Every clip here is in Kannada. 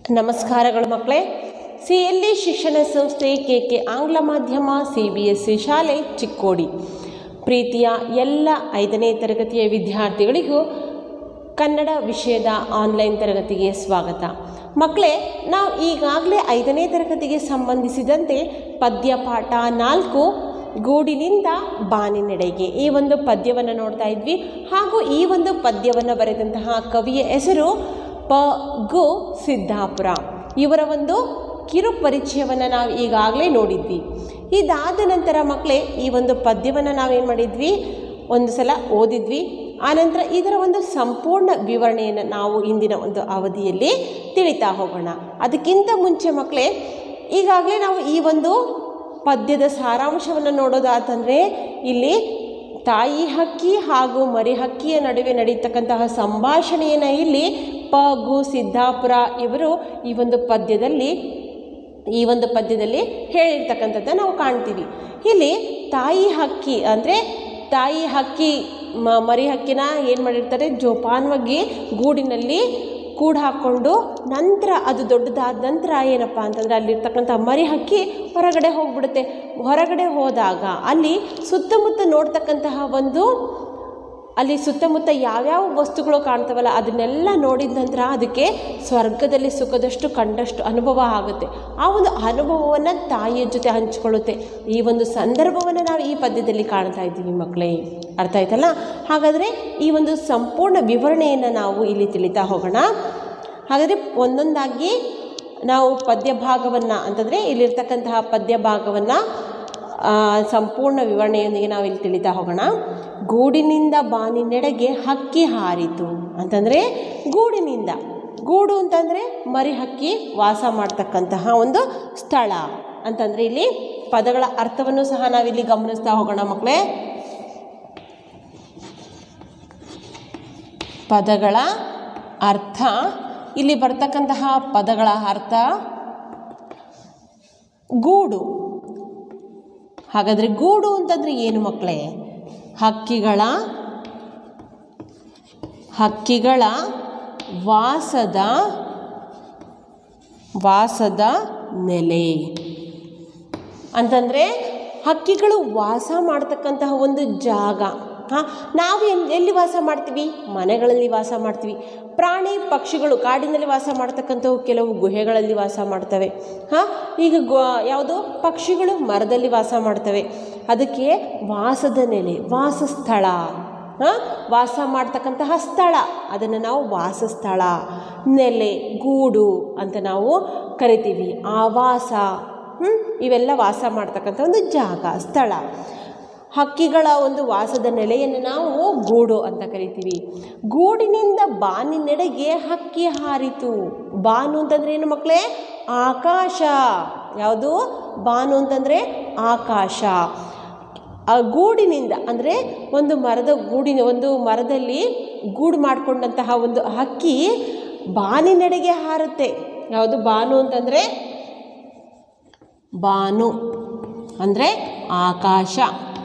ನಮಸ್ಕಾರಗಳು ಮಕ್ಕಳೇ ಸಿ ಎಲ್ ಇ ಶಿಕ್ಷಣ ಸಂಸ್ಥೆ ಕೆ ಕೆ ಆಂಗ್ಲ ಮಾಧ್ಯಮ ಸಿ ಬಿ ಎಸ್ ಸಿ ಶಾಲೆ ಚಿಕ್ಕೋಡಿ ಪ್ರೀತಿಯ ಎಲ್ಲ ಐದನೇ ತರಗತಿಯ ವಿದ್ಯಾರ್ಥಿಗಳಿಗೂ ಕನ್ನಡ ವಿಷಯದ ಆನ್ಲೈನ್ ತರಗತಿಗೆ ಸ್ವಾಗತ ಮಕ್ಕಳೇ ನಾವು ಈಗಾಗಲೇ ಐದನೇ ತರಗತಿಗೆ ಸಂಬಂಧಿಸಿದಂತೆ ಪದ್ಯಪಾಠ ನಾಲ್ಕು ಗೂಡಿನಿಂದ ಬಾನಿನೆಡೆಗೆ ಈ ಒಂದು ಪದ್ಯವನ್ನು ನೋಡ್ತಾ ಇದ್ವಿ ಹಾಗೂ ಈ ಒಂದು ಪದ್ಯವನ್ನು ಬರೆದಂತಹ ಕವಿಯ ಹೆಸರು ಪ ಗು ಸಿದ್ದಾಪುರ ಇವರ ಒಂದು ಕಿರು ಪರಿಚಯವನ್ನು ನಾವು ಈಗಾಗಲೇ ನೋಡಿದ್ವಿ ಇದಾದ ನಂತರ ಮಕ್ಕಳೇ ಈ ಒಂದು ಪದ್ಯವನ್ನು ನಾವೇನು ಮಾಡಿದ್ವಿ ಒಂದು ಸಲ ಓದಿದ್ವಿ ಆನಂತರ ಇದರ ಒಂದು ಸಂಪೂರ್ಣ ವಿವರಣೆಯನ್ನು ನಾವು ಇಂದಿನ ಒಂದು ಅವಧಿಯಲ್ಲಿ ತಿಳಿತಾ ಹೋಗೋಣ ಅದಕ್ಕಿಂತ ಮುಂಚೆ ಮಕ್ಕಳೇ ಈಗಾಗಲೇ ನಾವು ಈ ಒಂದು ಪದ್ಯದ ಸಾರಾಂಶವನ್ನು ನೋಡೋದಾತಂದರೆ ಇಲ್ಲಿ ತಾಯಿ ಹಕ್ಕಿ ಹಾಗೂ ಮರಿ ಹಕ್ಕಿಯ ನಡುವೆ ನಡೀತಕ್ಕಂತಹ ಸಂಭಾಷಣೆಯನ್ನು ಇಲ್ಲಿ ಪ ಗು ಸಿದ್ದಾಪುರ ಇವರು ಈ ಒಂದು ಪದ್ಯದಲ್ಲಿ ಈ ಒಂದು ಪದ್ಯದಲ್ಲಿ ಹೇಳಿರ್ತಕ್ಕಂಥದ್ದನ್ನು ನಾವು ಕಾಣ್ತೀವಿ ಇಲ್ಲಿ ತಾಯಿ ಹಕ್ಕಿ ಅಂದರೆ ತಾಯಿ ಹಕ್ಕಿ ಮ ಮರಿ ಹಕ್ಕಿನ ಏನು ಮಾಡಿರ್ತಾರೆ ಜೋಪಾನವಾಗಿ ಗೂಡಿನಲ್ಲಿ ಕೂಡು ಹಾಕ್ಕೊಂಡು ನಂತರ ಅದು ದೊಡ್ಡದಾದ ನಂತರ ಏನಪ್ಪ ಅಂತಂದರೆ ಅಲ್ಲಿರ್ತಕ್ಕಂಥ ಮರಿ ಹಕ್ಕಿ ಹೊರಗಡೆ ಹೋಗ್ಬಿಡುತ್ತೆ ಹೊರಗಡೆ ಹೋದಾಗ ಅಲ್ಲಿ ಸುತ್ತಮುತ್ತ ನೋಡ್ತಕ್ಕಂತಹ ಒಂದು ಅಲ್ಲಿ ಸುತ್ತಮುತ್ತ ಯಾವ್ಯಾವ ವಸ್ತುಗಳು ಕಾಣ್ತವಲ್ಲ ಅದನ್ನೆಲ್ಲ ನೋಡಿದ ನಂತರ ಅದಕ್ಕೆ ಸ್ವರ್ಗದಲ್ಲಿ ಸುಖದಷ್ಟು ಕಂಡಷ್ಟು ಅನುಭವ ಆಗುತ್ತೆ ಆ ಒಂದು ಅನುಭವವನ್ನು ತಾಯಿಯ ಜೊತೆ ಹಂಚಿಕೊಳ್ಳುತ್ತೆ ಈ ಒಂದು ಸಂದರ್ಭವನ್ನು ನಾವು ಈ ಪದ್ಯದಲ್ಲಿ ಕಾಣ್ತಾ ಇದ್ದೀವಿ ಮಕ್ಕಳೇ ಅರ್ಥ ಆಯ್ತಲ್ಲ ಹಾಗಾದರೆ ಈ ಒಂದು ಸಂಪೂರ್ಣ ವಿವರಣೆಯನ್ನು ನಾವು ಇಲ್ಲಿ ತಿಳಿತಾ ಹೋಗೋಣ ಹಾಗಾದರೆ ಒಂದೊಂದಾಗಿ ನಾವು ಪದ್ಯ ಭಾಗವನ್ನು ಅಂತಂದರೆ ಇಲ್ಲಿರ್ತಕ್ಕಂತಹ ಪದ್ಯ ಭಾಗವನ್ನು ಸಂಪೂರ್ಣ ವಿವರಣೆಯೊಂದಿಗೆ ನಾವು ಇಲ್ಲಿ ತಿಳಿತಾ ಹೋಗೋಣ ಗೂಡಿನಿಂದ ಬಾನಿನೆಡೆಗೆ ಹಕ್ಕಿ ಹಾರಿತು ಅಂತಂದರೆ ಗೂಡಿನಿಂದ ಗೂಡು ಅಂತಂದರೆ ಮರಿ ಹಕ್ಕಿ ವಾಸ ಮಾಡ್ತಕ್ಕಂತಹ ಒಂದು ಸ್ಥಳ ಅಂತಂದರೆ ಇಲ್ಲಿ ಪದಗಳ ಅರ್ಥವನ್ನು ಸಹ ನಾವಿಲ್ಲಿ ಗಮನಿಸ್ತಾ ಹೋಗೋಣ ಮಕ್ಕಳೇ ಪದಗಳ ಅರ್ಥ ಇಲ್ಲಿ ಬರ್ತಕ್ಕಂತಹ ಪದಗಳ ಅರ್ಥ ಗೂಡು ಹಾಗಾದರೆ ಗೂಡು ಅಂತಂದರೆ ಏನು ಮಕ್ಕಳೇ ಹಕ್ಕಿಗಳ ಹಕ್ಕಿಗಳ ವಾಸದ ವಾಸದ ನೆಲೆ ಅಂತಂದರೆ ಹಕ್ಕಿಗಳು ವಾಸ ಮಾಡ್ತಕ್ಕಂತಹ ಒಂದು ಜಾಗ ಹಾಂ ನಾವು ಎಲ್ಲಿ ಎಲ್ಲಿ ವಾಸ ಮಾಡ್ತೀವಿ ಮನೆಗಳಲ್ಲಿ ವಾಸ ಮಾಡ್ತೀವಿ ಪ್ರಾಣಿ ಪಕ್ಷಿಗಳು ಕಾಡಿನಲ್ಲಿ ವಾಸ ಮಾಡ್ತಕ್ಕಂಥವು ಕೆಲವು ಗುಹೆಗಳಲ್ಲಿ ವಾಸ ಮಾಡ್ತವೆ ಹಾಂ ಈಗ ಗು ಯಾವುದು ಪಕ್ಷಿಗಳು ಮರದಲ್ಲಿ ವಾಸ ಮಾಡ್ತವೆ ಅದಕ್ಕೆ ವಾಸದ ನೆಲೆ ವಾಸಸ್ಥಳ ಹಾಂ ವಾಸ ಮಾಡ್ತಕ್ಕಂತಹ ಸ್ಥಳ ಅದನ್ನು ನಾವು ವಾಸಸ್ಥಳ ನೆಲೆ ಗೂಡು ಅಂತ ನಾವು ಕರಿತೀವಿ ಆವಾಸ ಇವೆಲ್ಲ ವಾಸ ಮಾಡ್ತಕ್ಕಂಥ ಒಂದು ಜಾಗ ಸ್ಥಳ ಹಕ್ಕಿಗಳ ಒಂದು ವಾಸದ ನೆಲೆಯನ್ನು ನಾವು ಗೂಡು ಅಂತ ಕರಿತೀವಿ ಗೂಡಿನಿಂದ ಬಾನಿನೆಡೆಗೆ ಹಕ್ಕಿ ಹಾರಿತು ಬಾನು ಅಂತಂದರೆ ಏನು ಮಕ್ಕಳೇ ಆಕಾಶ ಯಾವುದು ಬಾನು ಅಂತಂದರೆ ಆಕಾಶ ಆ ಗೂಡಿನಿಂದ ಅಂದರೆ ಒಂದು ಮರದ ಗೂಡಿನ ಒಂದು ಮರದಲ್ಲಿ ಗೂಡು ಮಾಡಿಕೊಂಡಂತಹ ಒಂದು ಹಕ್ಕಿ ಬಾನಿನೆಡೆಗೆ ಹಾರುತ್ತೆ ಯಾವುದು ಬಾನು ಅಂತಂದರೆ ಬಾನು ಅಂದರೆ ಆಕಾಶ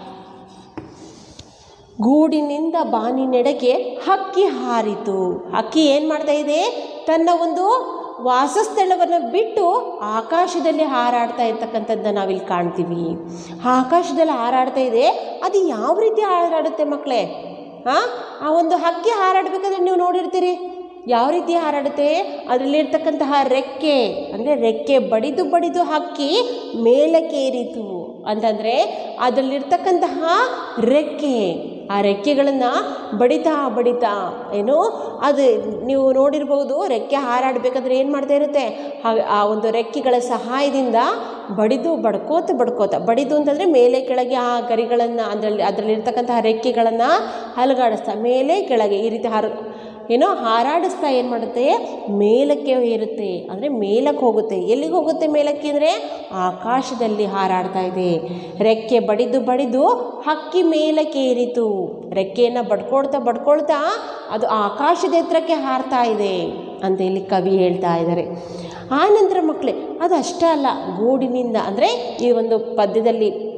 ಗೂಡಿನಿಂದ ಬಾನಿನೆಡೆಗೆ ಹಕ್ಕಿ ಹಾರಿತು ಹಕ್ಕಿ ಏನು ಮಾಡ್ತಾ ಇದೆ ತನ್ನ ಒಂದು ವಾಸಸ್ಥಳವನ್ನು ಬಿಟ್ಟು ಆಕಾಶದಲ್ಲಿ ಹಾರಾಡ್ತಾ ಇರ್ತಕ್ಕಂಥದ್ದನ್ನ ನಾವಿಲ್ಲಿ ಕಾಣ್ತೀವಿ ಆಕಾಶದಲ್ಲಿ ಹಾರಾಡ್ತಾ ಇದೆ ಅದು ಯಾವ ರೀತಿ ಹಾರಾಡುತ್ತೆ ಮಕ್ಕಳೇ ಹಾಂ ಆ ಒಂದು ಹಕ್ಕಿ ಹಾರಾಡಬೇಕಾದ್ರೆ ನೀವು ನೋಡಿರ್ತೀರಿ ಯಾವ ರೀತಿ ಹಾರಾಡುತ್ತೆ ಅದರಲ್ಲಿರ್ತಕ್ಕಂತಹ ರೆಕ್ಕೆ ಅಂದರೆ ರೆಕ್ಕೆ ಬಡಿದು ಬಡಿದು ಹಕ್ಕಿ ಮೇಲಕ್ಕೇರಿತು ಅಂತಂದರೆ ಅದರಲ್ಲಿರ್ತಕ್ಕಂತಹ ರೆಕ್ಕೆ ಆ ರೆಕ್ಕೆಗಳನ್ನು ಬಡಿತಾ ಬಡಿತಾ ಏನು ಅದು ನೀವು ನೋಡಿರ್ಬೋದು ರೆಕ್ಕೆ ಹಾರಾಡಬೇಕಾದ್ರೆ ಏನು ಮಾಡ್ತಾ ಇರುತ್ತೆ ಆ ಒಂದು ರೆಕ್ಕೆಗಳ ಸಹಾಯದಿಂದ ಬಡಿದು ಬಡ್ಕೋತ ಬಡ್ಕೋತ ಬಡಿದು ಅಂತಂದರೆ ಮೇಲೆ ಕೆಳಗೆ ಆ ಗರಿಗಳನ್ನು ಅದರಲ್ಲಿ ಅದರಲ್ಲಿರ್ತಕ್ಕಂತಹ ರೆಕ್ಕೆಗಳನ್ನು ಹಲಗಾಡಿಸ್ತಾ ಮೇಲೆ ಕೆಳಗೆ ಈ ರೀತಿ ಹಾರ ಏನೋ ಹಾರಾಡಿಸ್ತಾ ಏನು ಮಾಡುತ್ತೆ ಮೇಲಕ್ಕೆ ಏರುತ್ತೆ ಅಂದರೆ ಮೇಲಕ್ಕೆ ಹೋಗುತ್ತೆ ಎಲ್ಲಿಗೆ ಹೋಗುತ್ತೆ ಮೇಲಕ್ಕೆ ಅಂದರೆ ಆಕಾಶದಲ್ಲಿ ಹಾರಾಡ್ತಾ ಇದೆ ರೆಕ್ಕೆ ಬಡಿದು ಬಡಿದು ಹಕ್ಕಿ ಮೇಲಕ್ಕೆ ಏರಿತು ರೆಕ್ಕೆಯನ್ನು ಬಡ್ಕೊಳ್ತಾ ಬಡ್ಕೊಳ್ತಾ ಅದು ಆಕಾಶದ ಎತ್ತರಕ್ಕೆ ಹಾರ್ತಾ ಇದೆ ಅಂತ ಇಲ್ಲಿ ಕವಿ ಹೇಳ್ತಾ ಇದ್ದಾರೆ ಆ ನಂತರ ಮಕ್ಕಳೇ ಅದು ಅಷ್ಟೇ ಅಲ್ಲ ಗೂಡಿನಿಂದ ಅಂದರೆ ಈ ಒಂದು ಪದ್ಯದಲ್ಲಿ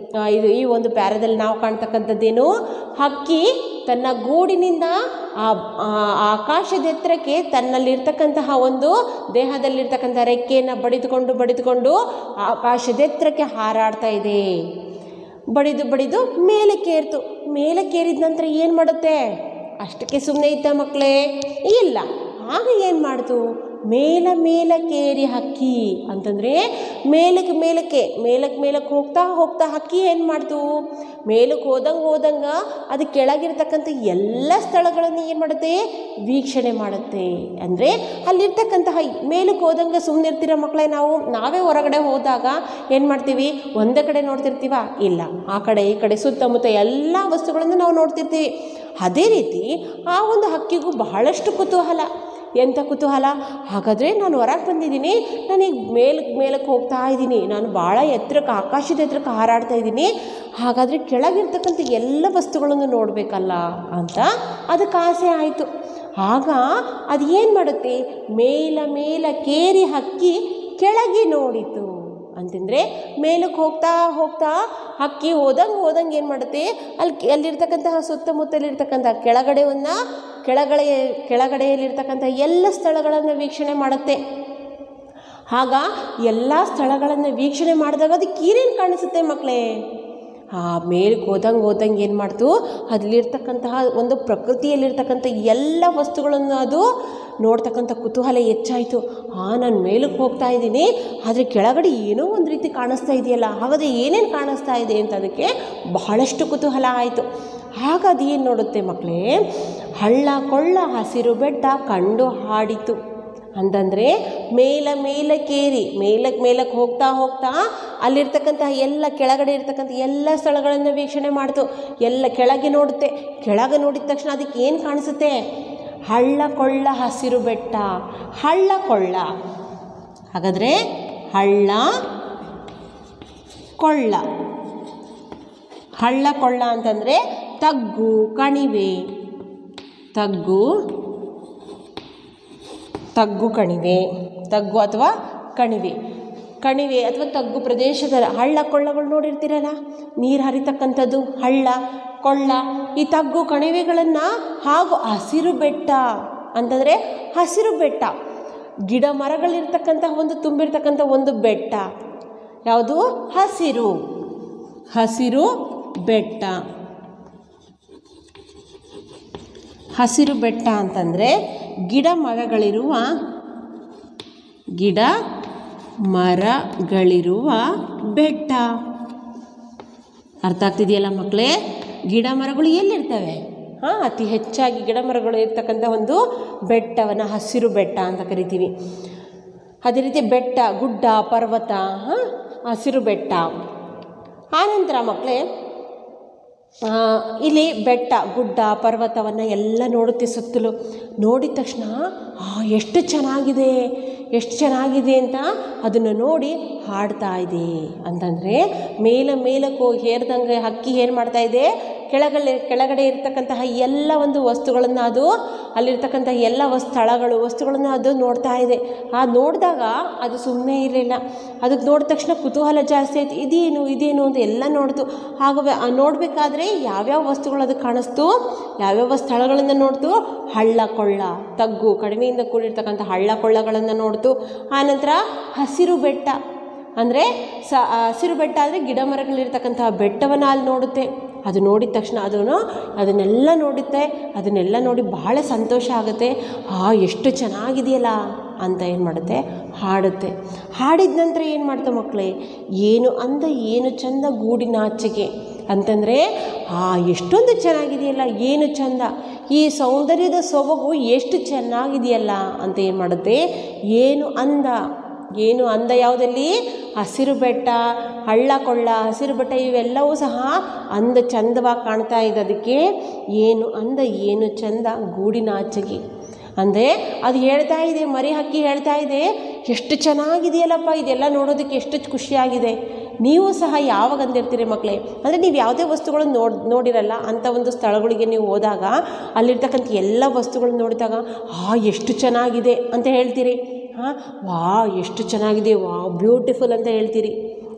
ಆ, ಇದು ಈ ಒಂದು ಪ್ಯಾರದಲ್ಲಿ ನಾವು ಕಾಣ್ತಕ್ಕಂಥದ್ದೇನು ಹಕ್ಕಿ ತನ್ನ ಗೂಡಿನಿಂದ ಆ ಆ ಆಕಾಶದ ಎತ್ತರಕ್ಕೆ ತನ್ನಲ್ಲಿರ್ತಕ್ಕಂತಹ ಒಂದು ದೇಹದಲ್ಲಿರ್ತಕ್ಕಂಥ ರೆಕ್ಕೆಯನ್ನು ಬಡಿದುಕೊಂಡು ಬಡಿದುಕೊಂಡು ಆಕಾಶದ ಎತ್ತರಕ್ಕೆ ಹಾರಾಡ್ತಾ ಇದೆ ಬಡಿದು ಬಡಿದು ಮೇಲಕ್ಕೇರ್ತು ಮೇಲಕ್ಕೇರಿದ ನಂತರ ಏನು ಮಾಡುತ್ತೆ ಅಷ್ಟಕ್ಕೆ ಸುಮ್ಮನೆ ಇದ್ದ ಮಕ್ಕಳೇ ಇಲ್ಲ ಆಗ ಏನು ಮಾಡ್ತು ಮೇಲ ಮೇಲಕ್ಕೇರಿ ಹಕ್ಕಿ ಅಂತಂದರೆ ಮೇಲಕ್ಕೆ ಮೇಲಕ್ಕೆ ಮೇಲಕ್ಕೆ ಮೇಲಕ್ಕೆ ಹೋಗ್ತಾ ಹೋಗ್ತಾ ಹಕ್ಕಿ ಏನು ಮಾಡ್ತು ಮೇಲಕ್ಕೆ ಹೋದಂಗೆ ಹೋದಂಗೆ ಅದು ಕೆಳಗಿರ್ತಕ್ಕಂಥ ಎಲ್ಲ ಸ್ಥಳಗಳನ್ನು ಏನು ಮಾಡುತ್ತೆ ವೀಕ್ಷಣೆ ಮಾಡುತ್ತೆ ಅಂದರೆ ಅಲ್ಲಿರ್ತಕ್ಕಂತಹ ಮೇಲಕ್ಕೆ ಹೋದಂಗೆ ಸುಮ್ಮನೆ ಇರ್ತೀರ ಮಕ್ಕಳೇ ನಾವು ನಾವೇ ಹೊರಗಡೆ ಹೋದಾಗ ಏನು ಮಾಡ್ತೀವಿ ಒಂದೇ ಕಡೆ ನೋಡ್ತಿರ್ತೀವ ಇಲ್ಲ ಆ ಕಡೆ ಈ ಕಡೆ ಸುತ್ತಮುತ್ತ ಎಲ್ಲ ವಸ್ತುಗಳನ್ನು ನಾವು ನೋಡ್ತಿರ್ತೀವಿ ಅದೇ ರೀತಿ ಆ ಒಂದು ಹಕ್ಕಿಗೂ ಬಹಳಷ್ಟು ಕುತೂಹಲ ಎಂಥ ಕುತೂಹಲ ಹಾಗಾದರೆ ನಾನು ಹೊರಗೆ ಬಂದಿದ್ದೀನಿ ನನಗೆ ಮೇಲಕ್ಕೆ ಮೇಲಕ್ಕೆ ಹೋಗ್ತಾ ಇದ್ದೀನಿ ನಾನು ಭಾಳ ಎತ್ತರಕ್ಕೆ ಆಕಾಶದ ಎತ್ತರಕ್ಕೆ ಹಾರಾಡ್ತಾ ಇದ್ದೀನಿ ಹಾಗಾದರೆ ಕೆಳಗಿರ್ತಕ್ಕಂಥ ಎಲ್ಲ ವಸ್ತುಗಳನ್ನು ನೋಡಬೇಕಲ್ಲ ಅಂತ ಅದಕ್ಕೆ ಆಸೆ ಆಯಿತು ಆಗ ಅದು ಏನು ಮಾಡುತ್ತೆ ಮೇಲ ಮೇಲ ಕೇರಿ ಹಕ್ಕಿ ಕೆಳಗೆ ನೋಡಿತು ಅಂತಂದರೆ ಮೇಲಕ್ಕೆ ಹೋಗ್ತಾ ಹೋಗ್ತಾ ಹಕ್ಕಿ ಹೋದಂಗೆ ಹೋದಂಗೆ ಏನು ಮಾಡುತ್ತೆ ಅಲ್ಲಿ ಅಲ್ಲಿರ್ತಕ್ಕಂತಹ ಸುತ್ತಮುತ್ತಲಿರ್ತಕ್ಕಂಥ ಕೆಳಗಡೆಯನ್ನ ಕೆಳಗಡೆ ಕೆಳಗಡೆಯಲ್ಲಿರ್ತಕ್ಕಂಥ ಎಲ್ಲ ಸ್ಥಳಗಳನ್ನು ವೀಕ್ಷಣೆ ಮಾಡುತ್ತೆ ಆಗ ಎಲ್ಲ ಸ್ಥಳಗಳನ್ನು ವೀಕ್ಷಣೆ ಮಾಡಿದಾಗ ಅದಕ್ಕೆ ಏನೇನು ಕಾಣಿಸುತ್ತೆ ಮಕ್ಕಳೇ ಆ ಮೇಲಕ್ಕೆ ಹೋದಂಗೆ ಹೋದಂಗೆ ಏನು ಮಾಡ್ತು ಅಲ್ಲಿರ್ತಕ್ಕಂತಹ ಒಂದು ಪ್ರಕೃತಿಯಲ್ಲಿರ್ತಕ್ಕಂಥ ಎಲ್ಲ ವಸ್ತುಗಳನ್ನು ಅದು ನೋಡ್ತಕ್ಕಂಥ ಕುತೂಹಲ ಹೆಚ್ಚಾಯಿತು ಆ ನಾನು ಮೇಲಕ್ಕೆ ಹೋಗ್ತಾ ಇದ್ದೀನಿ ಆದರೆ ಕೆಳಗಡೆ ಏನೋ ಒಂದು ರೀತಿ ಕಾಣಿಸ್ತಾ ಇದೆಯಲ್ಲ ಹಾಗಾದರೆ ಏನೇನು ಕಾಣಿಸ್ತಾ ಇದೆ ಅಂತ ಅದಕ್ಕೆ ಬಹಳಷ್ಟು ಕುತೂಹಲ ಆಯಿತು ಆಗ ಅದು ಏನು ನೋಡುತ್ತೆ ಮಕ್ಕಳೇ ಹಳ್ಳ ಕೊಳ್ಳ ಹಸಿರು ಬೆಟ್ಟ ಕಂಡು ಹಾಡಿತು ಅಂತಂದರೆ ಮೇಲ ಮೇಲಕ್ಕೇರಿ ಮೇಲಕ್ಕೆ ಮೇಲಕ್ಕೆ ಹೋಗ್ತಾ ಹೋಗ್ತಾ ಅಲ್ಲಿರ್ತಕ್ಕಂತಹ ಎಲ್ಲ ಕೆಳಗಡೆ ಇರ್ತಕ್ಕಂಥ ಎಲ್ಲ ಸ್ಥಳಗಳನ್ನು ವೀಕ್ಷಣೆ ಮಾಡ್ತು ಎಲ್ಲ ಕೆಳಗೆ ನೋಡುತ್ತೆ ಕೆಳಗೆ ನೋಡಿದ ತಕ್ಷಣ ಅದಕ್ಕೆ ಏನು ಕಾಣಿಸುತ್ತೆ ಹಳ್ಳ ಕೊಳ್ಳ ಹಸಿರು ಬೆಟ್ಟ ಹಳ್ಳ ಕೊಳ್ಳ ಹಾಗಾದರೆ ಹಳ್ಳ ಕೊಳ್ಳ ಹಳ್ಳ ಕೊಳ್ಳ ಅಂತಂದರೆ ತಗ್ಗು ಕಣಿವೆ ತಗ್ಗು ತಗ್ಗು ಕಣಿವೆ ತಗ್ಗು ಅಥವಾ ಕಣಿವೆ ಕಣಿವೆ ಅಥವಾ ತಗ್ಗು ಪ್ರದೇಶದ ಹಳ್ಳ ಕೊಳ್ಳಗಳು ನೋಡಿರ್ತೀರಲ್ಲ ನೀರು ಹರಿತಕ್ಕಂಥದ್ದು ಹಳ್ಳ ಕೊಳ್ಳ ಈ ತಗ್ಗು ಕಣಿವೆಗಳನ್ನು ಹಾಗೂ ಹಸಿರು ಬೆಟ್ಟ ಅಂತಂದರೆ ಹಸಿರು ಬೆಟ್ಟ ಗಿಡ ಮರಗಳಿರ್ತಕ್ಕಂಥ ಒಂದು ತುಂಬಿರ್ತಕ್ಕಂಥ ಒಂದು ಬೆಟ್ಟ ಯಾವುದು ಹಸಿರು ಹಸಿರು ಬೆಟ್ಟ ಹಸಿರು ಬೆಟ್ಟ ಅಂತಂದರೆ ಗಿಡ ಮರಗಳಿರುವ ಗಿಡ ಮರಗಳಿರುವ ಬೆಟ್ಟ ಅರ್ಥ ಆಗ್ತಿದೆಯಲ್ಲ ಮಕ್ಕಳೇ ಗಿಡ ಮರಗಳು ಎಲ್ಲಿರ್ತವೆ ಹಾಂ ಅತಿ ಹೆಚ್ಚಾಗಿ ಗಿಡ ಮರಗಳು ಇರ್ತಕ್ಕಂಥ ಒಂದು ಬೆಟ್ಟವನ್ನು ಹಸಿರು ಬೆಟ್ಟ ಅಂತ ಕರಿತೀವಿ ಅದೇ ರೀತಿ ಬೆಟ್ಟ ಗುಡ್ಡ ಪರ್ವತ ಹಾಂ ಹಸಿರು ಬೆಟ್ಟ ಆನಂತರ ಮಕ್ಕಳೇ ಆ, ಇಲ್ಲಿ ಬೆಟ್ಟ ಗುಡ್ಡ ಪರ್ವತವನ್ನು ಎಲ್ಲ ನೋಡುತ್ತೆ ಸುತ್ತಲೂ ನೋಡಿದ ತಕ್ಷಣ ಆ ಎಷ್ಟು ಚೆನ್ನಾಗಿದೆ ಎಷ್ಟು ಚೆನ್ನಾಗಿದೆ ಅಂತ ಅದನ್ನು ನೋಡಿ ಹಾಡ್ತಾ ಇದೆ ಅಂತಂದರೆ ಮೇಲ ಮೇಲಕ್ಕೆ ಹೋಗಿ ಹೇರ್ದಂಗೆ ಹಕ್ಕಿ ಏನು ಮಾಡ್ತಾ ಇದೆ ಕೆಳಗಡೆ ಕೆಳಗಡೆ ಇರ್ತಕ್ಕಂತಹ ಎಲ್ಲ ಒಂದು ವಸ್ತುಗಳನ್ನು ಅದು ಅಲ್ಲಿರ್ತಕ್ಕಂಥ ಎಲ್ಲ ವಸ್ ಸ್ಥಳಗಳು ವಸ್ತುಗಳನ್ನು ಅದು ನೋಡ್ತಾ ಇದೆ ಆ ನೋಡಿದಾಗ ಅದು ಸುಮ್ಮನೆ ಇರಲಿಲ್ಲ ಅದಕ್ಕೆ ನೋಡಿದ ತಕ್ಷಣ ಕುತೂಹಲ ಜಾಸ್ತಿ ಆಯಿತು ಇದೇನು ಇದೇನು ಅಂತ ಎಲ್ಲ ನೋಡ್ತು ಆಗ ನೋಡಬೇಕಾದ್ರೆ ಯಾವ್ಯಾವ ವಸ್ತುಗಳು ಅದಕ್ಕೆ ಕಾಣಿಸ್ತು ಯಾವ್ಯಾವ ಸ್ಥಳಗಳನ್ನು ನೋಡ್ತು ಹಳ್ಳ ಕೊಳ್ಳ ತಗ್ಗು ಕಡಿಮೆಯಿಂದ ಕೂಡಿರ್ತಕ್ಕಂಥ ಹಳ್ಳ ಕೊಳ್ಳಗಳನ್ನು ನೋಡ್ತು ಆನಂತರ ಹಸಿರು ಬೆಟ್ಟ ಅಂದರೆ ಸ ಹಸಿರು ಬೆಟ್ಟ ಅಂದರೆ ಗಿಡ ಮರಗಳಿರ್ತಕ್ಕಂತಹ ಬೆಟ್ಟವನ್ನು ಅಲ್ಲಿ ನೋಡುತ್ತೆ ಅದು ನೋಡಿದ ತಕ್ಷಣ ಅದನ್ನು ಅದನ್ನೆಲ್ಲ ನೋಡುತ್ತೆ ಅದನ್ನೆಲ್ಲ ನೋಡಿ ಬಹಳ ಸಂತೋಷ ಆಗುತ್ತೆ ಆ ಎಷ್ಟು ಚೆನ್ನಾಗಿದೆಯಲ್ಲ ಅಂತ ಏನು ಮಾಡುತ್ತೆ ಹಾಡುತ್ತೆ ಹಾಡಿದ ನಂತರ ಏನು ಮಾಡ್ತಾ ಮಕ್ಕಳೇ ಏನು ಅಂದ ಏನು ಚಂದ ಗೂಡಿನಾಚೆಗೆ ಅಂತಂದರೆ ಆ ಎಷ್ಟೊಂದು ಚೆನ್ನಾಗಿದೆಯಲ್ಲ ಏನು ಚಂದ ಈ ಸೌಂದರ್ಯದ ಸೊಬಗು ಎಷ್ಟು ಚೆನ್ನಾಗಿದೆಯಲ್ಲ ಅಂತ ಏನು ಮಾಡುತ್ತೆ ಏನು ಅಂದ ಏನು ಅಂದ ಯಾವುದಲ್ಲಿ ಹಸಿರು ಬೆಟ್ಟ ಹಳ್ಳ ಕೊಳ್ಳ ಹಸಿರು ಬೆಟ್ಟ ಇವೆಲ್ಲವೂ ಸಹ ಅಂದ ಚಂದವಾಗಿ ಕಾಣ್ತಾ ಇದೆ ಅದಕ್ಕೆ ಏನು ಅಂದ ಏನು ಚಂದ ಗೂಡಿನಾಚೆಗೆ ಅಂದರೆ ಅದು ಹೇಳ್ತಾ ಇದೆ ಮರಿ ಹಕ್ಕಿ ಹೇಳ್ತಾ ಇದೆ ಎಷ್ಟು ಚೆನ್ನಾಗಿದೆಯಲ್ಲಪ್ಪ ಇದೆಲ್ಲ ನೋಡೋದಕ್ಕೆ ಎಷ್ಟು ಖುಷಿಯಾಗಿದೆ ನೀವು ಸಹ ಯಾವಾಗ ಅಂದಿರ್ತೀರಿ ಮಕ್ಕಳೇ ಅಂದರೆ ನೀವು ಯಾವುದೇ ವಸ್ತುಗಳನ್ನು ನೋಡಿ ನೋಡಿರಲ್ಲ ಅಂಥ ಒಂದು ಸ್ಥಳಗಳಿಗೆ ನೀವು ಹೋದಾಗ ಅಲ್ಲಿರ್ತಕ್ಕಂಥ ಎಲ್ಲ ವಸ್ತುಗಳನ್ನ ನೋಡಿದಾಗ ಆ ಎಷ್ಟು ಚೆನ್ನಾಗಿದೆ ಅಂತ ಹೇಳ್ತೀರಿ ಹಾಂ ವಾ ಎಷ್ಟು ಚೆನ್ನಾಗಿದೆ ವಾ ಬ್ಯೂಟಿಫುಲ್ ಅಂತ ಹೇಳ್ತೀರಿ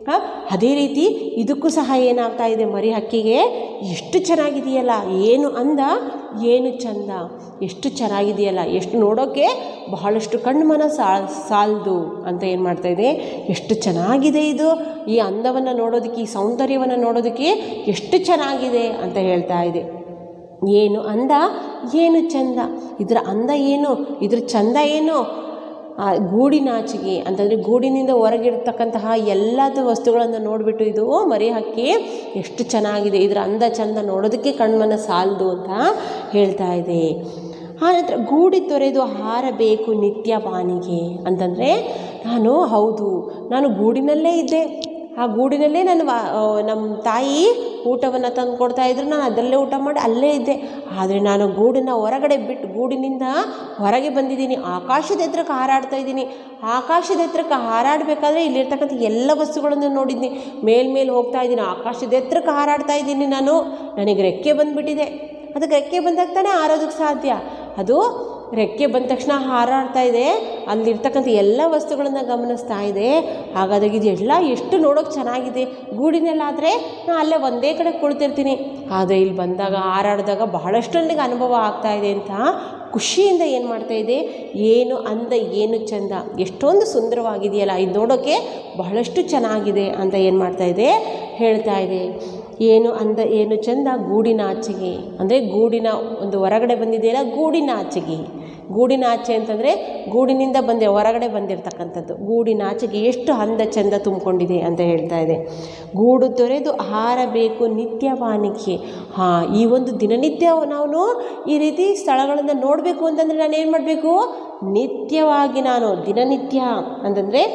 ಆ, ಅದೇ ರೀತಿ ಇದಕ್ಕೂ ಸಹ ಏನಾಗ್ತಾ ಇದೆ ಮರಿ ಹಕ್ಕಿಗೆ ಎಷ್ಟು ಚೆನ್ನಾಗಿದೆಯಲ್ಲ ಏನು ಅಂದ ಏನು ಚಂದ ಎಷ್ಟು ಚೆನ್ನಾಗಿದೆಯಲ್ಲ ಎಷ್ಟು ನೋಡೋಕ್ಕೆ ಬಹಳಷ್ಟು ಕಣ್ಮನ ಸಾಲ್ ಸಾಲದು ಅಂತ ಏನು ಮಾಡ್ತಾ ಇದೆ ಎಷ್ಟು ಚೆನ್ನಾಗಿದೆ ಇದು ಈ ಅಂದವನ್ನು ನೋಡೋದಕ್ಕೆ ಈ ಸೌಂದರ್ಯವನ್ನು ನೋಡೋದಕ್ಕೆ ಎಷ್ಟು ಚೆನ್ನಾಗಿದೆ ಅಂತ ಹೇಳ್ತಾ ಇದೆ ಏನು ಅಂದ ಏನು ಚಂದ ಇದರ ಅಂದ ಏನು ಇದ್ರ ಚಂದ ಏನು ಆ ಗೂಡಿನಾಚಿಗೆ ಅಂತಂದರೆ ಗೂಡಿನಿಂದ ಹೊರಗಿರ್ತಕ್ಕಂತಹ ಎಲ್ಲದ ವಸ್ತುಗಳನ್ನು ನೋಡಿಬಿಟ್ಟು ಇದು ಮರಿ ಹಕ್ಕಿ ಎಷ್ಟು ಚೆನ್ನಾಗಿದೆ ಇದರ ಅಂದ ಚಂದ ನೋಡೋದಕ್ಕೆ ಕಣ್ಮನ ಸಾಲದು ಅಂತ ಹೇಳ್ತಾ ಇದೆ ಆನಂತರ ಗೂಡಿ ತೊರೆದು ಹಾರಬೇಕು ನಿತ್ಯ ಬಾನಿಗೆ ಅಂತಂದರೆ ನಾನು ಹೌದು ನಾನು ಗೂಡಿನಲ್ಲೇ ಇದ್ದೆ ಆ ಗೂಡಿನಲ್ಲೇ ನಾನು ವಾ ನಮ್ಮ ತಾಯಿ ಊಟವನ್ನು ತಂದು ಕೊಡ್ತಾ ಇದ್ರು ನಾನು ಅದರಲ್ಲೇ ಊಟ ಮಾಡಿ ಅಲ್ಲೇ ಇದ್ದೆ ಆದರೆ ನಾನು ಗೂಡನ್ನು ಹೊರಗಡೆ ಬಿಟ್ಟು ಗೂಡಿನಿಂದ ಹೊರಗೆ ಬಂದಿದ್ದೀನಿ ಆಕಾಶದ ಎತ್ತರಕ್ಕೆ ಹಾರಾಡ್ತಾ ಇದ್ದೀನಿ ಆಕಾಶದ ಎತ್ತರಕ್ಕೆ ಹಾರಾಡಬೇಕಾದ್ರೆ ಇಲ್ಲಿರ್ತಕ್ಕಂಥ ಎಲ್ಲ ವಸ್ತುಗಳನ್ನು ನೋಡಿದ್ದೀನಿ ಮೇಲ್ಮೇಲೆ ಹೋಗ್ತಾ ಇದ್ದೀನಿ ಆಕಾಶದ ಎತ್ತರಕ್ಕೆ ಹಾರಾಡ್ತಾ ಇದ್ದೀನಿ ನಾನು ನನಗೆ ರೆಕ್ಕೆ ಬಂದುಬಿಟ್ಟಿದೆ ಅದಕ್ಕೆ ರೆಕ್ಕೆ ಬಂದಾಗ ತಾನೇ ಹಾರೋದಕ್ಕೆ ಸಾಧ್ಯ ಅದು ರೆಕ್ಕೆ ಬಂದ ತಕ್ಷಣ ಹಾರಾಡ್ತಾ ಇದೆ ಅಲ್ಲಿರ್ತಕ್ಕಂಥ ಎಲ್ಲ ವಸ್ತುಗಳನ್ನು ಗಮನಿಸ್ತಾ ಇದೆ ಹಾಗಾದಾಗ ಇದು ಎಲ್ಲ ಎಷ್ಟು ನೋಡೋಕೆ ಚೆನ್ನಾಗಿದೆ ಗೂಡಿನಲ್ಲಾದರೆ ನಾನು ಅಲ್ಲೇ ಒಂದೇ ಕಡೆ ಕುಳಿತಿರ್ತೀನಿ ಆದರೆ ಇಲ್ಲಿ ಬಂದಾಗ ಹಾರಾಡಿದಾಗ ಬಹಳಷ್ಟು ನನಗೆ ಅನುಭವ ಆಗ್ತಾ ಇದೆ ಅಂತ ಖುಷಿಯಿಂದ ಏನು ಮಾಡ್ತಾ ಇದೆ ಏನು ಅಂದ ಏನು ಚಂದ ಎಷ್ಟೊಂದು ಸುಂದರವಾಗಿದೆಯಲ್ಲ ಇದು ನೋಡೋಕ್ಕೆ ಬಹಳಷ್ಟು ಚೆನ್ನಾಗಿದೆ ಅಂತ ಏನು ಮಾಡ್ತಾ ಇದೆ ಹೇಳ್ತಾ ಇದೆ ಏನು ಅಂದ ಏನು ಚಂದ ಗೂಡಿನ ಆಚೆಗೆ ಅಂದರೆ ಗೂಡಿನ ಒಂದು ಹೊರಗಡೆ ಬಂದಿದೆಯಲ್ಲ ಗೂಡಿನ ಆಚೆಗೆ ಗೂಡಿನ ಆಚೆ ಅಂತಂದರೆ ಗೂಡಿನಿಂದ ಬಂದೆ ಹೊರಗಡೆ ಬಂದಿರತಕ್ಕಂಥದ್ದು ಗೂಡಿನ ಆಚೆಗೆ ಎಷ್ಟು ಅಂದ ಚಂದ ತುಂಬಿಕೊಂಡಿದೆ ಅಂತ ಹೇಳ್ತಾ ಇದೆ ಗೂಡು ತೊರೆದು ಹಾರಬೇಕು ನಿತ್ಯ ಬಾನಿಕೆ ಹಾಂ ಈ ಒಂದು ದಿನನಿತ್ಯ ನಾವು ಈ ರೀತಿ ಸ್ಥಳಗಳನ್ನು ನೋಡಬೇಕು ಅಂತಂದರೆ ನಾನು ಏನು ಮಾಡಬೇಕು ನಿತ್ಯವಾಗಿ ನಾನು ದಿನನಿತ್ಯ ಅಂತಂದರೆ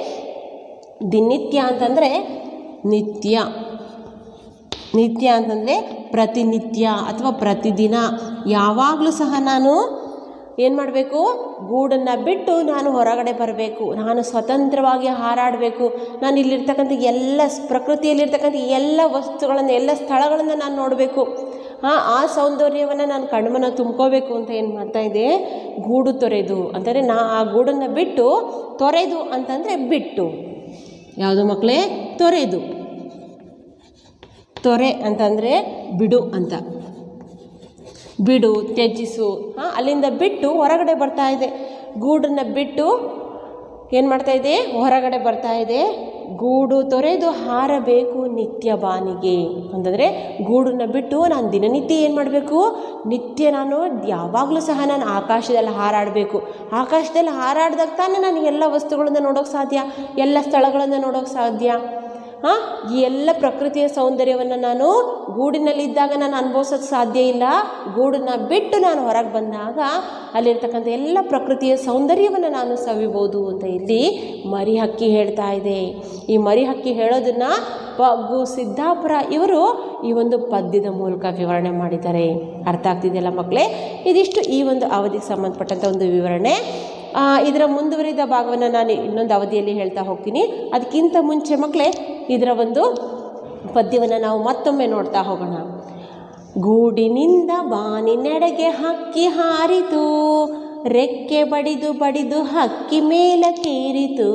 ದಿನನಿತ್ಯ ಅಂತಂದರೆ ನಿತ್ಯ ನಿತ್ಯ ಅಂತಂದರೆ ಪ್ರತಿನಿತ್ಯ ಅಥವಾ ಪ್ರತಿದಿನ ಯಾವಾಗಲೂ ಸಹ ನಾನು ಏನು ಮಾಡಬೇಕು ಗೂಡನ್ನು ಬಿಟ್ಟು ನಾನು ಹೊರಗಡೆ ಬರಬೇಕು ನಾನು ಸ್ವತಂತ್ರವಾಗಿ ಹಾರಾಡಬೇಕು ನಾನು ಇಲ್ಲಿರ್ತಕ್ಕಂಥ ಎಲ್ಲ ಸ್- ಪ್ರಕೃತಿಯಲ್ಲಿರ್ತಕ್ಕಂಥ ಎಲ್ಲ ವಸ್ತುಗಳನ್ನು ಎಲ್ಲ ಸ್ಥಳಗಳನ್ನು ನಾನು ನೋಡಬೇಕು ಆ ಆ ಸೌಂದರ್ಯವನ್ನು ನಾನು ಕಣ್ಮನ ತುಂಬ್ಕೋಬೇಕು ಅಂತ ಏನು ಮಾಡ್ತಾ ಇದೆ ಗೂಡು ತೊರೆದು ಅಂತಂದರೆ ನಾ ಆ ಗೂಡನ್ನು ಬಿಟ್ಟು ತೊರೆದು ಅಂತಂದರೆ ಬಿಟ್ಟು ಯಾವುದು ಮಕ್ಕಳೇ ತೊರೆದು ತೊರೆ ಅಂತಂದರೆ ಬಿಡು ಅಂತ ಬಿಡು ತ್ಯಜಿಸು ಹಾಂ ಅಲ್ಲಿಂದ ಬಿಟ್ಟು ಹೊರಗಡೆ ಬರ್ತಾ ಇದೆ ಗೂಡನ್ನು ಬಿಟ್ಟು ಏನು ಮಾಡ್ತಾ ಇದೆ ಹೊರಗಡೆ ಬರ್ತಾ ಇದೆ ಗೂಡು ತೊರೆದು ಹಾರಬೇಕು ನಿತ್ಯ ಬಾನಿಗೆ ಅಂತಂದರೆ ಗೂಡನ್ನು ಬಿಟ್ಟು ನಾನು ದಿನನಿತ್ಯ ಏನು ಮಾಡಬೇಕು ನಿತ್ಯ ನಾನು ಯಾವಾಗಲೂ ಸಹ ನಾನು ಆಕಾಶದಲ್ಲಿ ಹಾರಾಡಬೇಕು ಆಕಾಶದಲ್ಲಿ ಹಾರಾಡ್ದಾಗ ತಾನೇ ನಾನು ಎಲ್ಲ ವಸ್ತುಗಳನ್ನು ನೋಡೋಕ್ಕೆ ಸಾಧ್ಯ ಎಲ್ಲ ಸ್ಥಳಗಳನ್ನು ನೋಡೋಕ್ಕೆ ಸಾಧ್ಯ ಹಾಂ ಈ ಎಲ್ಲ ಪ್ರಕೃತಿಯ ಸೌಂದರ್ಯವನ್ನು ನಾನು ಗೂಡಿನಲ್ಲಿದ್ದಾಗ ನಾನು ಅನುಭವಿಸೋಕ್ಕೆ ಸಾಧ್ಯ ಇಲ್ಲ ಗೂಡನ್ನ ಬಿಟ್ಟು ನಾನು ಹೊರಗೆ ಬಂದಾಗ ಅಲ್ಲಿರ್ತಕ್ಕಂಥ ಎಲ್ಲ ಪ್ರಕೃತಿಯ ಸೌಂದರ್ಯವನ್ನು ನಾನು ಸವಿಬೋದು ಅಂತ ಇಲ್ಲಿ ಮರಿ ಹಕ್ಕಿ ಹೇಳ್ತಾ ಇದೆ ಈ ಮರಿ ಹಕ್ಕಿ ಹೇಳೋದನ್ನು ಪಗ್ಗು ಸಿದ್ದಾಪುರ ಇವರು ಈ ಒಂದು ಪದ್ಯದ ಮೂಲಕ ವಿವರಣೆ ಮಾಡಿದ್ದಾರೆ ಅರ್ಥ ಆಗ್ತಿದೆಯಲ್ಲ ಮಕ್ಕಳೇ ಇದಿಷ್ಟು ಈ ಒಂದು ಅವಧಿಗೆ ಸಂಬಂಧಪಟ್ಟಂಥ ಒಂದು ವಿವರಣೆ ಆ, ಇದರ ಮುಂದುವರಿದ ಭಾಗವನ್ನು ನಾನು ಇನ್ನೊಂದು ಅವಧಿಯಲ್ಲಿ ಹೇಳ್ತಾ ಹೋಗ್ತೀನಿ ಅದಕ್ಕಿಂತ ಮುಂಚೆ ಮಕ್ಕಳೇ ಇದರ ಒಂದು ಪದ್ಯವನ್ನು ನಾವು ಮತ್ತೊಮ್ಮೆ ನೋಡ್ತಾ ಹೋಗೋಣ ಗೂಡಿನಿಂದ ಬಾನಿನೆಡೆಗೆ ಹಕ್ಕಿ ಹಾರಿತು ರೆಕ್ಕೆ ಬಡಿದು ಬಡಿದು ಹಕ್ಕಿ ಮೇಲಕ್ಕೇರಿತು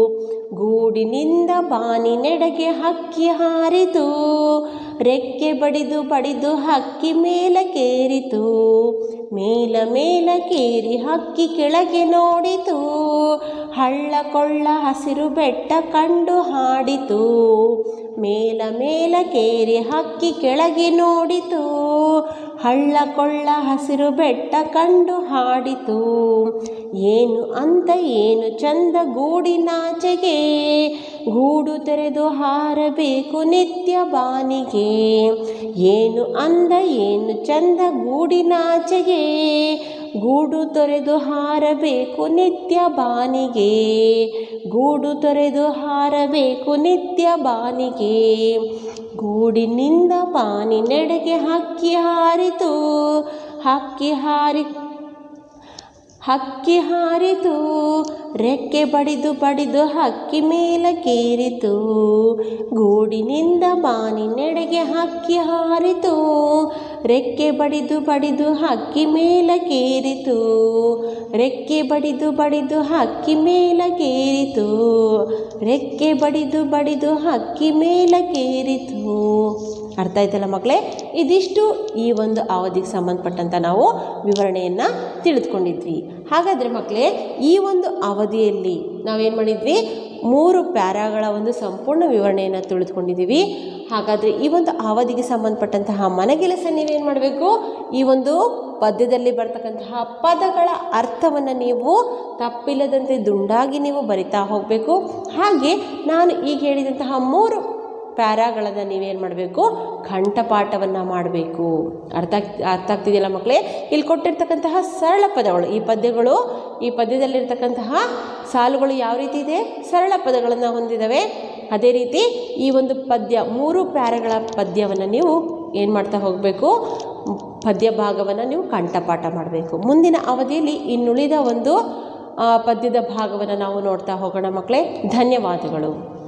ಗೂಡಿನಿಂದ ಬಾನಿನೆಡೆಗೆ ಹಕ್ಕಿ ಹಾರಿತು ರೆಕ್ಕೆ ಬಡಿದು ಬಡಿದು ಹಕ್ಕಿ ಮೇಲಕ್ಕೇರಿತು ಮೇಲ ಮೇಲಕ್ಕೇರಿ ಹಕ್ಕಿ ಕೆಳಗೆ ನೋಡಿತು ಹಳ್ಳ ಕೊಳ್ಳ ಹಸಿರು ಬೆಟ್ಟ ಕಂಡು ಹಾಡಿತು ಮೇಲ ಮೇಲಕ್ಕೇರಿ ಹಕ್ಕಿ ಕೆಳಗೆ ನೋಡಿತು ಹಳ್ಳ ಕೊಳ್ಳ ಹಸಿರು ಬೆಟ್ಟ ಕಂಡು ಹಾಡಿತು ಏನು ಅಂತ ಏನು ಚಂದ ಗೂಡಿನಾಚೆಗೆ ಗೂಡು ತೆರೆದು ಹಾರಬೇಕು ನಿತ್ಯ ಬಾನಿಗೆ ಏನು ಅಂದ ಏನು ಚಂದ ಗೂಡಿನಾಚೆಗೆ ಗೂಡು ತೊರೆದು ಹಾರಬೇಕು ನಿತ್ಯ ಬಾನಿಗೆ ಗೂಡು ತೊರೆದು ಹಾರಬೇಕು ನಿತ್ಯ ಬಾನಿಗೆ ಗೂಡಿನಿಂದ ಬಾನಿನೆಡೆಗೆ ಹಕ್ಕಿ ಹಾರಿತು ಹಕ್ಕಿ ಹಾರಿ ಹಕ್ಕಿ ಹಾರಿತು ರೆಕ್ಕೆ ಬಡಿದು ಬಡಿದು ಹಕ್ಕಿ ಮೇಲಕ್ಕೇರಿತು ಗೂಡಿನಿಂದ ಬಾನಿನೆಡೆಗೆ ಹಕ್ಕಿ ಹಾರಿತು ರೆಕ್ಕೆ ಬಡಿದು ಬಡಿದು ಹಕ್ಕಿ ಮೇಲಕ್ಕೇರಿತು ರೆಕ್ಕೆ ಬಡಿದು ಬಡಿದು ಹಕ್ಕಿ ಮೇಲಕ್ಕೇರಿತು ರೆಕ್ಕೆ ಬಡಿದು ಬಡಿದು ಹಕ್ಕಿ ಮೇಲಕ್ಕೇರಿತು ಅರ್ಥ ಆಯ್ತಲ್ಲ ಮಕ್ಕಳೇ ಇದಿಷ್ಟು ಈ ಒಂದು ಅವಧಿಗೆ ಸಂಬಂಧಪಟ್ಟಂಥ ನಾವು ವಿವರಣೆಯನ್ನು ತಿಳಿದುಕೊಂಡಿದ್ವಿ ಹಾಗಾದರೆ ಮಕ್ಕಳೇ ಈ ಒಂದು ಅವಧಿಯಲ್ಲಿ ನಾವೇನು ಮಾಡಿದ್ವಿ ಮೂರು ಪ್ಯಾರಾಗಳ ಒಂದು ಸಂಪೂರ್ಣ ವಿವರಣೆಯನ್ನು ತಿಳಿದುಕೊಂಡಿದ್ದೀವಿ ಹಾಗಾದರೆ ಈ ಒಂದು ಅವಧಿಗೆ ಸಂಬಂಧಪಟ್ಟಂತಹ ಮನೆಗೆಲಸ ನೀವೇನು ಮಾಡಬೇಕು ಈ ಒಂದು ಪದ್ಯದಲ್ಲಿ ಬರ್ತಕ್ಕಂತಹ ಪದಗಳ ಅರ್ಥವನ್ನು ನೀವು ತಪ್ಪಿಲ್ಲದಂತೆ ದುಂಡಾಗಿ ನೀವು ಬರಿತಾ ಹೋಗಬೇಕು ಹಾಗೆ ನಾನು ಈಗ ಹೇಳಿದಂತಹ ಮೂರು ಪ್ಯಾರಾಗಳನ್ನು ನೀವೇನು ಮಾಡಬೇಕು ಕಂಠಪಾಠವನ್ನು ಮಾಡಬೇಕು ಅರ್ಥ ಆಗ್ ಅರ್ಥ ಆಗ್ತಿದೆಯಲ್ಲ ಮಕ್ಕಳೇ ಇಲ್ಲಿ ಕೊಟ್ಟಿರ್ತಕ್ಕಂತಹ ಸರಳ ಪದಗಳು ಈ ಪದ್ಯಗಳು ಈ ಪದ್ಯದಲ್ಲಿರ್ತಕ್ಕಂತಹ ಸಾಲುಗಳು ಯಾವ ರೀತಿ ಇದೆ ಸರಳ ಪದಗಳನ್ನು ಹೊಂದಿದ್ದಾವೆ ಅದೇ ರೀತಿ ಈ ಒಂದು ಪದ್ಯ ಮೂರು ಪ್ಯಾರಗಳ ಪದ್ಯವನ್ನು ನೀವು ಏನು ಮಾಡ್ತಾ ಹೋಗಬೇಕು ಪದ್ಯ ಭಾಗವನ್ನು ನೀವು ಕಂಠಪಾಠ ಮಾಡಬೇಕು ಮುಂದಿನ ಅವಧಿಯಲ್ಲಿ ಇನ್ನುಳಿದ ಒಂದು ಆ, ಪದ್ಯದ ಭಾಗವನ್ನು ನಾವು ನೋಡ್ತಾ ಹೋಗೋಣ ಮಕ್ಕಳೇ ಧನ್ಯವಾದಗಳು